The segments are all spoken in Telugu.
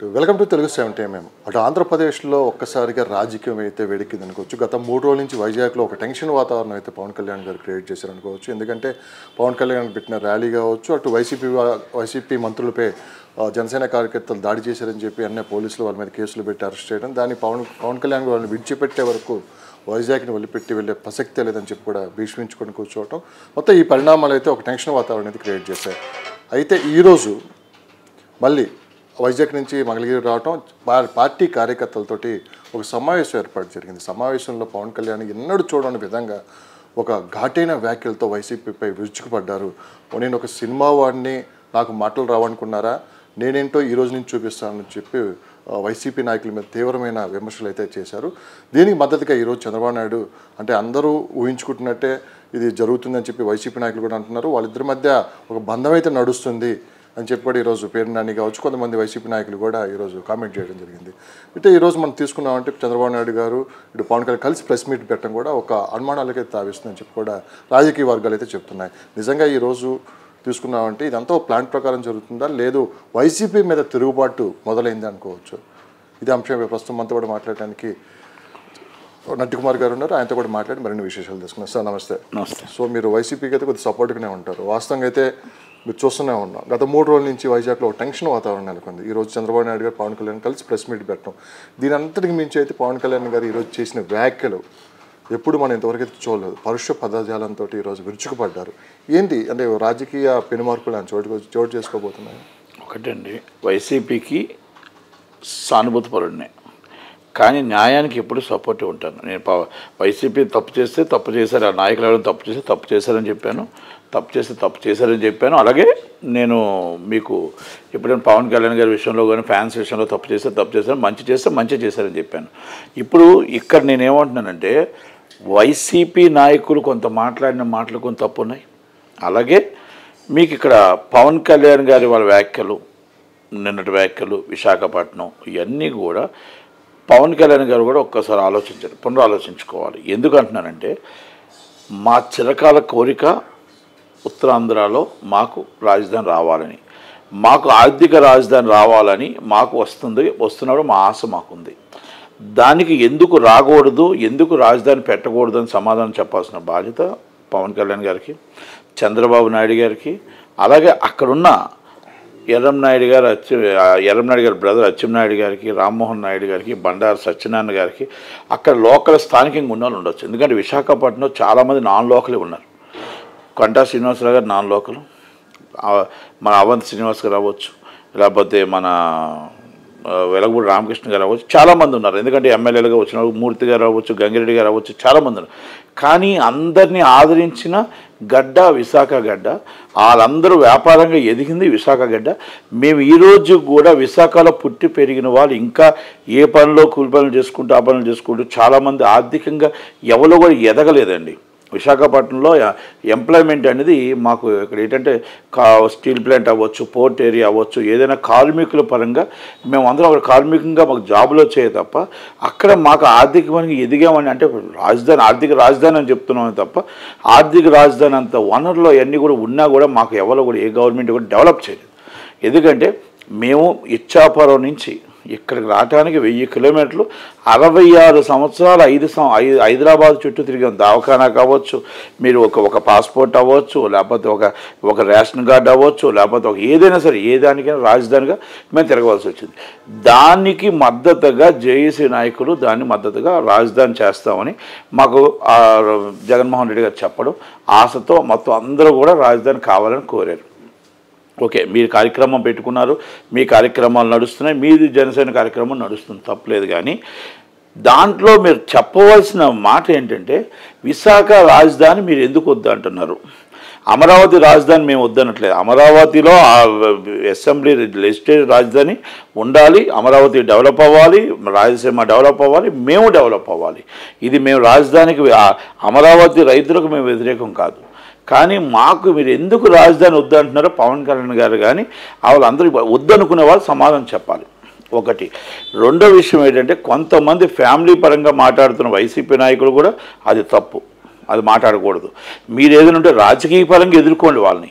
Welcome to Telugu seventy MM అటు ఆంధ్రప్రదేశ్లో ఒక్కసారిగా రాజకీయం అయితే వేడెక్కింది అనుకోవచ్చు గత మూడు రోజుల నుంచి వైజాగ్లో ఒక టెన్షన్ వాతావరణం అయితే పవన్ కళ్యాణ్ గారు క్రియేట్ చేశారు అనుకోవచ్చు ఎందుకంటే పవన్ కళ్యాణ్ పెట్టిన ర్యాలీ కావచ్చు అటు వైసీపీ వా- వైసీపీ మంత్రులపై ఆ, జనసేన కార్యకర్తలు దాడి చేశారని చెప్పి అన్నీ పోలీసులు వాళ్ళ మీద కేసులు పెట్టి అరెస్ట్ చేయడం దాన్ని పవన్ పవన్ కళ్యాణ్ గారు వాళ్ళని విడిచిపెట్టే వరకు వైజాగ్ని వదిలిపెట్టి వెళ్ళే ప్రసక్తే లేదని చెప్పి కూడా భీష్మించుకొని కూర్చోవటం మొత్తం ఈ పరిణామాలు అయితే ఒక టెన్షన్ వాతావరణం అయితే క్రియేట్ చేశాయి అయితే ఈరోజు మళ్ళీ వైజాగ్ నుంచి మంగళగిరి రావటం పా- పార్టీ కార్యకర్తలతోటి ఒక సమావేశం ఏర్పాటు జరిగింది సమావేశంలో పవన్ కళ్యాణ్ ఎన్నడూ చూడని విధంగా ఒక ఘాటైన వ్యాఖ్యలతో వైసీపీపై విరుచుకుపడ్డారు నేను ఒక సినిమా వాడిని నాకు మాటలు రావనుకున్నారా నేనేంటో ఈ రోజు నుంచి చూపిస్తానని చెప్పి ఆ, వైసీపీ నాయకుల మీద తీవ్రమైన విమర్శలు అయితే చేశారు దీనికి మద్దతుగా ఈరోజు చంద్రబాబు నాయుడు అంటే అందరూ ఊహించుకుంటున్నట్టే ఇది జరుగుతుందని చెప్పి వైసీపీ నాయకులు కూడా అంటున్నారు వాళ్ళిద్దరి మధ్య ఒక బంధం అయితే నడుస్తుంది అని చెప్పి కూడా ఈరోజు పేరు నాని కావచ్చు కొంతమంది వైసీపీ నాయకులు కూడా ఈరోజు కామెంట్ చేయడం జరిగింది అయితే ఈరోజు మనం తీసుకున్నామంటే చంద్రబాబు నాయుడు గారు ఇటు పవన్ కళ్యాణ్ కలిసి ప్రెస్ మీట్ పెట్టడం కూడా ఒక అనుమానాలకైతే తావిస్తుందని చెప్పి కూడా రాజకీయ వర్గాలు అయితే చెప్తున్నాయి నిజంగా ఈరోజు తీసుకున్నామంటే ఇదంతా ఒక ప్లాన్ ప్రకారం జరుగుతుందా లేదు వైసీపీ మీద తిరుగుబాటు మొదలైంది అనుకోవచ్చు ఇది అంశం ప్రస్తుతం మనతో కూడా మాట్లాడడానికి నట్టి కుమార్ గారు ఉన్నారు ఆయనతో కూడా మాట్లాడి మరిన్ని విశేషాలు తీసుకున్నాం సార్ నమస్తే నమస్తే సో మీరు వైసీపీకి అయితే కొద్దిగా సపోర్ట్గానే ఉంటారు వాస్తవంగా అయితే మీరు చూస్తూనే ఉన్నాం గత మూడు రోజుల నుంచి వైజాగ్లో ఒక టెన్షన్ వాతావరణం నెలకొంది ఈ రోజు చంద్రబాబు నాయుడు గారు పవన్ కళ్యాణ్ కలిసి ప్రెస్ మీట్ పెట్టడం దీని అంతటికి మించి అయితే పవన్ కళ్యాణ్ గారు ఈరోజు చేసిన వ్యాఖ్యలు ఎప్పుడు మనం ఇంతవరకు అయితే చూడలేదు పరుష పదజాలంతో ఈరోజు విరుచుకుపడ్డారు ఏంటి అంటే రాజకీయ పెనుమార్పులు ఆయన చోటు చోటు చేసుకోబోతున్నాయి ఒకటండి వైసీపీకి సానుభూతి పరుడినే కానీ న్యాయానికి ఎప్పుడు సపోర్టివ్ ఉంటాను నేను ప- వైసీపీ తప్పు చేస్తే తప్పు చేశారు ఆ నాయకులు ఎవరైనా తప్పు చేస్తే తప్పు చేశారని చెప్పాను తప్పు చేస్తే తప్పు చేశారని చెప్పాను అలాగే నేను మీకు ఎప్పుడైనా పవన్ కళ్యాణ్ గారి విషయంలో కానీ ఫ్యాన్స్ విషయంలో తప్పు చేస్తే తప్పు చేశారు మంచి చేస్తే మంచి చేశారని చెప్పాను ఇప్పుడు ఇక్కడ నేను ఏమంటున్నానంటే వైసీపీ నాయకులు కొంత మాట్లాడిన మాటలు కొంత తప్పు ఉన్నాయి అలాగే మీకు ఇక్కడ పవన్ కళ్యాణ్ గారి వాళ్ళ వ్యాఖ్యలు నిన్నటి వ్యాఖ్యలు విశాఖపట్నం ఇవన్నీ కూడా పవన్ కళ్యాణ్ గారు కూడా ఒక్కసారి ఆలోచించారు పునరాలోచించుకోవాలి ఎందుకు అంటున్నానంటే మా చిరకాల కోరిక ఉత్తరాంధ్రలో మాకు రాజధాని రావాలని మాకు ఆర్థిక రాజధాని రావాలని మాకు వస్తుంది వస్తున్నప్పుడు మా ఆశ మాకుంది దానికి ఎందుకు రాకూడదు ఎందుకు రాజధాని పెట్టకూడదు అని సమాధానం చెప్పాల్సిన బాధ్యత పవన్ కళ్యాణ్ గారికి చంద్రబాబు నాయుడు గారికి అలాగే అక్కడున్న ఎర్రంనాయుడు గారు అచ్చి ఎర్రంనాయుడు గారి బ్రదర్ అచ్చెన్నాయుడు గారికి రామ్మోహన్ నాయుడు గారికి బండారు సత్యనారాయణ గారికి అక్కడ లోకల్ స్థానికంగా ఉన్న వాళ్ళు ఉండొచ్చు ఎందుకంటే విశాఖపట్నంలో చాలామంది నాన్ లోకలే ఉన్నారు కొంటా శ్రీనివాసరావు గారు నాన్ లోకల్ మన అవంత్ శ్రీనివాస్ గారు అవ్వచ్చు లేకపోతే మన ఆ, వెలగపూడి రామకృష్ణ గారు అవ్వచ్చు చాలామంది ఉన్నారు ఎందుకంటే ఎమ్మెల్యేలుగా వచ్చిన వాళ్ళు మూర్తి గారు అవ్వచ్చు గంగిరెడ్డి గారు అవ్వచ్చు చాలామంది ఉన్నారు కానీ అందరినీ ఆదరించిన గడ్డ విశాఖ గడ్డ వాళ్ళందరూ వ్యాపారంగా ఎదిగింది విశాఖ గడ్డ మేము ఈరోజు కూడా విశాఖలో పుట్టి పెరిగిన వాళ్ళు ఇంకా ఏ పనిలో కూలి పనులు చేసుకుంటూ ఆ పనులు చేసుకుంటూ చాలామంది ఆర్థికంగా ఎవరో కూడా ఎదగలేదండి విశాఖపట్నంలో ఎంప్లాయ్మెంట్ అనేది మాకు ఇక్కడ ఏంటంటే కా స్టీల్ ప్లాంట్ అవ్వచ్చు పోర్ట్ ఏరియా అవ్వచ్చు ఏదైనా కార్మికుల పరంగా మేము అందరం ఒక కార్మికంగా మాకు జాబులు వచ్చాయి తప్ప అక్కడ మాకు ఆర్థికమైన ఎదిగామని అంటే రాజధాని ఆర్థిక రాజధాని అని చెప్తున్నామే తప్ప ఆర్థిక రాజధాని అంత వనరులు అన్నీ కూడా ఉన్నా కూడా మాకు ఎవరో కూడా ఏ గవర్నమెంట్ కూడా డెవలప్ చేయలేదు ఎందుకంటే మేము ఇచ్చాపురం నుంచి ఇక్కడికి రావడానికి వెయ్యి కిలోమీటర్లు అరవై ఆరు సంవత్సరాలు ఐదు సం ఐదు హైదరాబాద్ చుట్టూ తిరిగాం దవాఖానా కావచ్చు మీరు ఒక ఒక పాస్పోర్ట్ అవ్వచ్చు లేకపోతే ఒక ఒక రేషన్ కార్డు అవ్వచ్చు లేకపోతే ఒక ఏదైనా సరే ఏ దానికైనా రాజధానిగా మేము తిరగవలసి వచ్చింది దానికి మద్దతుగా జేఏసీ నాయకులు దాన్ని మద్దతుగా రాజధాని చేస్తామని మాకు ఆ జగన్మోహన్ రెడ్డి గారు చెప్పడం ఆశతో మొత్తం అందరూ కూడా రాజధాని కావాలని కోరారు ఓకే మీరు కార్యక్రమం పెట్టుకున్నారు మీ కార్యక్రమాలు నడుస్తున్నాయి మీది జనసేన కార్యక్రమం నడుస్తుంది తప్పలేదు కానీ దాంట్లో మీరు చెప్పవలసిన మాట ఏంటంటే విశాఖ రాజధాని మీరు ఎందుకు వద్దంటున్నారు అమరావతి రాజధాని మేము వద్దనట్లేదు అమరావతిలో ఆ అసెంబ్లీ లెజిస్లేటివ్ రాజధాని ఉండాలి అమరావతి డెవలప్ అవ్వాలి రాయలసీమ డెవలప్ అవ్వాలి మేము డెవలప్ అవ్వాలి ఇది మేము రాజధానికి ఆ అమరావతి రైతులకు మేము వ్యతిరేకం కాదు కానీ మాకు మీరు ఎందుకు రాజధాని వద్దంటున్నారో పవన్ కళ్యాణ్ గారు కానీ వాళ్ళందరూ వద్దనుకునే వాళ్ళు సమాధానం చెప్పాలి ఒకటి రెండో విషయం ఏంటంటే కొంతమంది ఫ్యామిలీ పరంగా మాట్లాడుతున్న వైసీపీ నాయకులు కూడా అది తప్పు అది మాట్లాడకూడదు మీరు ఏదైనా ఉంటే రాజకీయ పరంగా ఎదుర్కోండి వాళ్ళని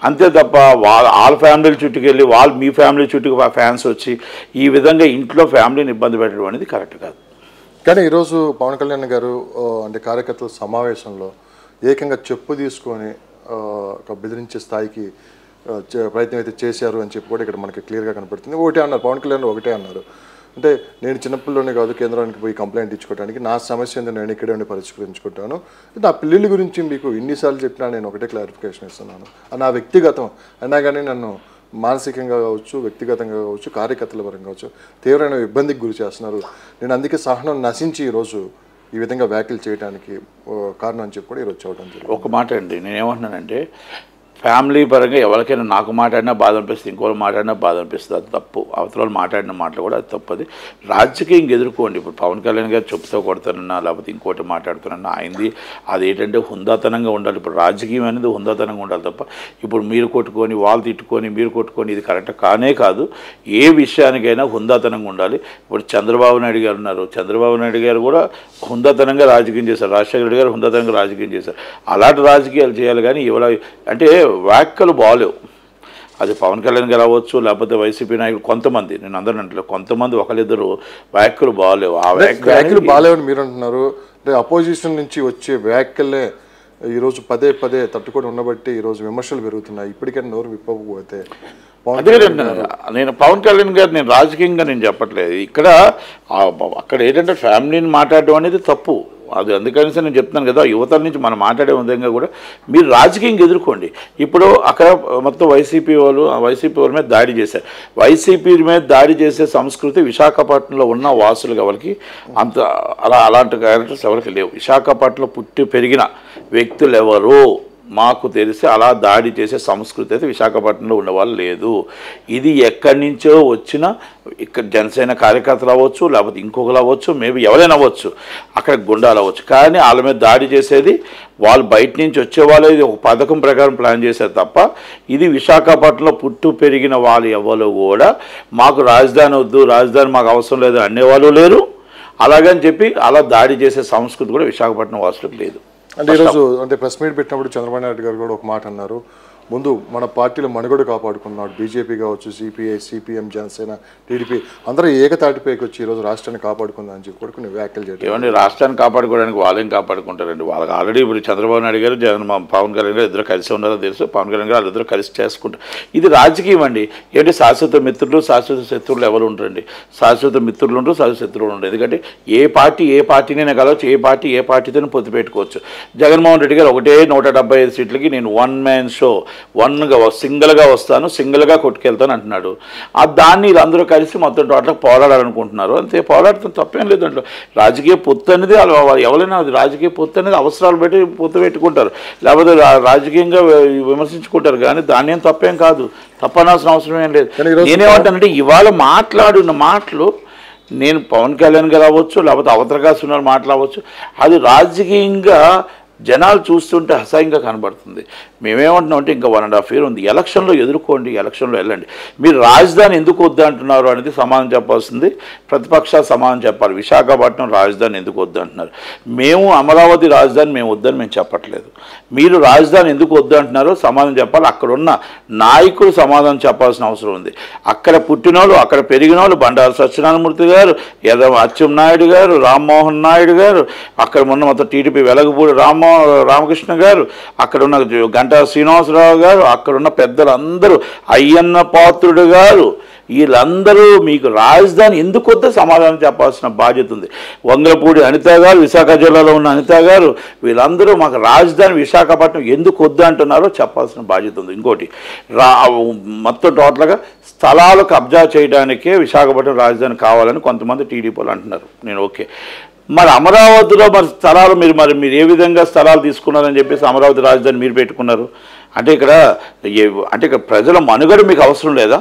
అంతే తప్ప వాళ్ళ వాళ్ళ ఫ్యామిలీ చుట్టుకు వెళ్ళి వాళ్ళు మీ ఫ్యామిలీ చుట్టూ ఫ్యాన్స్ వచ్చి ఈ విధంగా ఇంట్లో ఫ్యామిలీని ఇబ్బంది పెట్టడం అనేది కరెక్ట్ కాదు కానీ ఈరోజు పవన్ కళ్యాణ్ గారు ఆ, అంటే కార్యకర్తల సమావేశంలో ఏకంగా చెప్పు తీసుకొని ఆ, ఒక బెదిరించే స్థాయికి ఆ, చే- ప్రయత్నం అయితే చేశారు అని చెప్పి కూడా ఇక్కడ మనకి క్లియర్గా కనపడుతుంది ఒకటే అన్నారు పవన్ కళ్యాణ్ ఒకటే అన్నారు అంటే నేను చిన్నపిల్లలోనే కాదు కేంద్రానికి పోయి కంప్లైంట్ ఇచ్చుకోవడానికి నా సమస్య ఏందో నేను ఇక్కడే ఉండి పరిష్కరించుకుంటాను నా పిల్లల గురించి మీకు ఎన్నిసార్లు చెప్పినా నేను ఒకటే క్లారిఫికేషన్ ఇస్తున్నాను అది నా వ్యక్తిగతం అయినా కానీ నన్ను మానసికంగా కావచ్చు వ్యక్తిగతంగా కావచ్చు కార్యకర్తల పరంగా కావచ్చు తీవ్రమైన ఇబ్బందికి గురి చేస్తున్నారు నేను అందుకే సహనం నశించి ఈరోజు ఈ విధంగా వ్యాఖ్యలు చేయడానికి ఓ, కారణం అని చెప్పి కూడా ఈరోజు చూడటం జరిగింది ఒక మాట అండి నేనేమంటున్నానంటే ఫ్యామిలీ పరంగా ఎవరికైనా నాకు మాట్లాడినా బాధ అనిపిస్తుంది ఇంకోరు మాట్లాడినా బాధ అనిపిస్తుంది అది తప్పు అవతల వాళ్ళు మాట్లాడిన మాటలు కూడా అది తప్పది రాజకీయం ఎదుర్కోండి ఇప్పుడు పవన్ కళ్యాణ్ గారు చెప్తూ కొడతానన్నా లేకపోతే ఇంకోటి మాట్లాడుతానన్నా ఆయనది అదేంటంటే హుందాతనంగా ఉండాలి ఇప్పుడు రాజకీయం అనేది హుందాతనంగా ఉండాలి తప్ప ఇప్పుడు మీరు కొట్టుకొని వాళ్ళు తిట్టుకొని మీరు కొట్టుకొని ఇది కరెక్ట్ కానే కాదు ఏ విషయానికైనా హుందాతనంగా ఉండాలి ఇప్పుడు చంద్రబాబు నాయుడు గారు ఉన్నారు చంద్రబాబు నాయుడు గారు కూడా హుందాతనంగా రాజకీయం చేశారు రాజశేఖర రెడ్డి గారు హుందాతనంగా రాజకీయం చేశారు అలాంటి రాజకీయాలు చేయాలి కానీ ఇవాళ అంటే వ్యాఖ్యలు బాగాలేవు అది పవన్ కళ్యాణ్ గారు అవ్వచ్చు లేకపోతే వైసీపీ నాయకులు కొంతమంది నేను అందరిని అంటే కొంతమంది ఒకరిద్దరు వ్యాఖ్యలు బాగాలేవు ఆ వ్యాఖ్యలు వ్యాఖ్యలు బాగాలేవని మీరు అంటున్నారు అంటే అపోజిషన్ నుంచి వచ్చే వ్యాఖ్యలే ఈరోజు పదే పదే తట్టుకొని ఉండబట్టి ఈరోజు విమర్శలు పెరుగుతున్నాయి ఇప్పటికైనా నోరు విప్పకపోతే పవన్ అదే నేను- నేను పవన్ కళ్యాణ్ గారు నేను రాజకీయంగా నేను చెప్పట్లేదు ఇక్కడ ఆ- అక్కడ ఏంటంటే ఫ్యామిలీని మాట్లాడడం అనేది తప్పు అది అందుకని నేను చెప్తున్నాను కదా యువతల నుంచి మనం మాట్లాడే విధంగా కూడా మీరు రాజకీయంగా ఎదుర్కోండి ఇప్పుడు అక్కడ మొత్తం వైసీపీ వాళ్ళు ఆ వైసీపీ వాళ్ళ మీద దాడి చేశారు వైసీపీ మీద దాడి చేసే సంస్కృతి విశాఖపట్నంలో ఉన్న వాసులు ఎవరికి అంత అలా అలాంటి క్యారెక్టర్స్ ఎవరికి లేవు విశాఖపట్నంలో పుట్టి పెరిగిన వ్యక్తులు ఎవరు మాకు తెలిసి అలా దాడి చేసే సంస్కృతి అయితే విశాఖపట్నంలో ఉండేవాళ్ళు లేదు ఇది ఎక్కడి నుంచో వచ్చిన ఇక్కడ జనసేన కార్యకర్తలు అవ్వచ్చు లేకపోతే ఇంకొకరు అవ్వచ్చు మేబీ ఎవరైనా అవ్వచ్చు అక్కడ గుండాలు అవ్వచ్చు కానీ వాళ్ళ మీద దాడి చేసేది వాళ్ళు బయట నుంచి వచ్చే వాళ్ళు ఇది ఒక పథకం ప్రకారం ప్లాన్ చేశారు తప్ప ఇది విశాఖపట్నంలో పుట్టు పెరిగిన వాళ్ళు ఎవరు కూడా మాకు రాజధాని వద్దు రాజధాని మాకు అవసరం లేదు అనేవాళ్ళు లేరు అలాగని చెప్పి అలా దాడి చేసే సంస్కృతి కూడా విశాఖపట్నం వాసులకు లేదు అంటే ఈరోజు అంటే ప్రెస్ మీట్ పెట్టినప్పుడు చంద్రబాబు నాయుడు గారు కూడా ఒక మాట అన్నారు ముందు మన పార్టీలో మనుగడ కాపాడుకున్నాడు బీజేపీ కావచ్చు సిపిఐ సిపిఎం జనసేన టీడీపీ అందరూ ఏకతాటిపైకి వచ్చి ఈరోజు రాష్ట్రాన్ని కాపాడుకుందా అని చెప్పి కూడా కొన్ని వ్యాఖ్యలు చేయడం ఏమండి రాష్ట్రాన్ని కాపాడుకోవడానికి వాళ్ళేం కాపాడుకుంటారండి వాళ్ళకి ఆల్రెడీ ఇప్పుడు చంద్రబాబు నాయుడు గారు జగన్ మా పవన్ కళ్యాణ్ గారు ఇద్దరు కలిసి ఉన్నారో తెలుసు పవన్ కళ్యాణ్ గారు వాళ్ళిద్దరు కలిసి చేసుకుంటారు ఇది రాజకీయం అండి ఏంటి శాశ్వత మిత్రులు శాశ్వత శత్రువులు ఎవరు ఉంటారండి శాశ్వత మిత్రులు ఉండరు శాశ్వత శత్రువులు ఉండరు ఎందుకంటే ఏ పార్టీ ఏ పార్టీనైనా కలవచ్చు ఏ పార్టీ ఏ పార్టీతో పొత్తు పెట్టుకోవచ్చు జగన్మోహన్ రెడ్డి గారు ఒకటే నూట డెబ్బై ఐదు సీట్లకి నేను వన్ మ్యాన్ షో వన్గా సింగిల్గా వస్తాను సింగిల్గా కొట్టుకెళ్తాను అంటున్నాడు ఆ దాన్ని వీళ్ళందరూ కలిసి మొత్తం టోటల్ పోరాడాలనుకుంటున్నారు అంతే పోరాడటం తప్పేం లేదు దాంట్లో రాజకీయ పొత్తు అనేది వాళ్ళు వాళ్ళు ఎవరైనా అది రాజకీయ పొత్తు అనేది అవసరాలు బట్టి పొత్తు పెట్టుకుంటారు లేకపోతే రా- రాజకీయంగా వి- విమర్శించుకుంటారు కానీ దాన్ని ఏం తప్పేం కాదు తప్పనాల్సిన అవసరం ఏం లేదు కానీ ఈరోజు నేనేమంటానంటే ఇవాళ మాట్లాడిన మాటలు నేను పవన్ కళ్యాణ్ గారు అవ్వచ్చు లేకపోతే అవతరగా సున్నారు మాట్లాడవచ్చు అది రాజకీయంగా జనాలు చూస్తుంటే అసహ్యంగా కనబడుతుంది మేమేమంటున్నాం అంటే ఇంకా వన్ అండ్ హాఫ్ ఇయర్ ఉంది ఎలక్షన్లో ఎదుర్కోండి ఎలక్షన్లో వెళ్ళండి మీరు రాజధాని ఎందుకు వద్దు అంటున్నారు అనేది సమాధానం చెప్పాల్సింది ప్రతిపక్షాలు సమాధానం చెప్పాలి విశాఖపట్నం రాజధాని ఎందుకు వద్దు అంటున్నారు మేము అమరావతి రాజధాని మేము వద్దని మేము చెప్పట్లేదు మీరు రాజధాని ఎందుకు వద్దు అంటున్నారో సమాధానం చెప్పాలి అక్కడ ఉన్న నాయకులు సమాధానం చెప్పాల్సిన అవసరం ఉంది అక్కడ పుట్టినోళ్ళు అక్కడ పెరిగిన వాళ్ళు బండారు సత్యనారాయణమూర్తి గారు యద అచ్చెన్నాయుడు గారు రామ్మోహన్ నాయుడు గారు అక్కడ ఉన్న మొత్తం టీడీపీ వెలగపూడి రామ్మోహన్ రామకృష్ణ గారు అక్కడ ఉన్న గంటా శ్రీనివాసరావు గారు అక్కడ ఉన్న పెద్దలందరూ అయ్యన్న పాత్రుడు గారు వీళ్ళందరూ మీకు రాజధాని ఎందుకు వద్దో సమాధానం చెప్పాల్సిన బాధ్యత ఉంది వంగలపూడి అనిత గారు విశాఖ జిల్లాలో ఉన్న అనిత గారు వీళ్ళందరూ మాకు రాజధాని విశాఖపట్నం ఎందుకు వద్దు అంటున్నారో చెప్పాల్సిన బాధ్యత ఉంది ఇంకోటి రా మొత్తం టోటల్గా స్థలాలు కబ్జా చేయడానికే విశాఖపట్నం రాజధాని కావాలని కొంతమంది టీడీపీలు అంటున్నారు నేను ఓకే మరి అమరావతిలో మరి స్థలాలు మీరు మరి మీరు ఏ విధంగా స్థలాలు తీసుకున్నారని చెప్పేసి అమరావతి రాజధాని మీరు పెట్టుకున్నారు అంటే ఇక్కడ ఏ అంటే ఇక్కడ ప్రజల మనుగడ మీకు అవసరం లేదా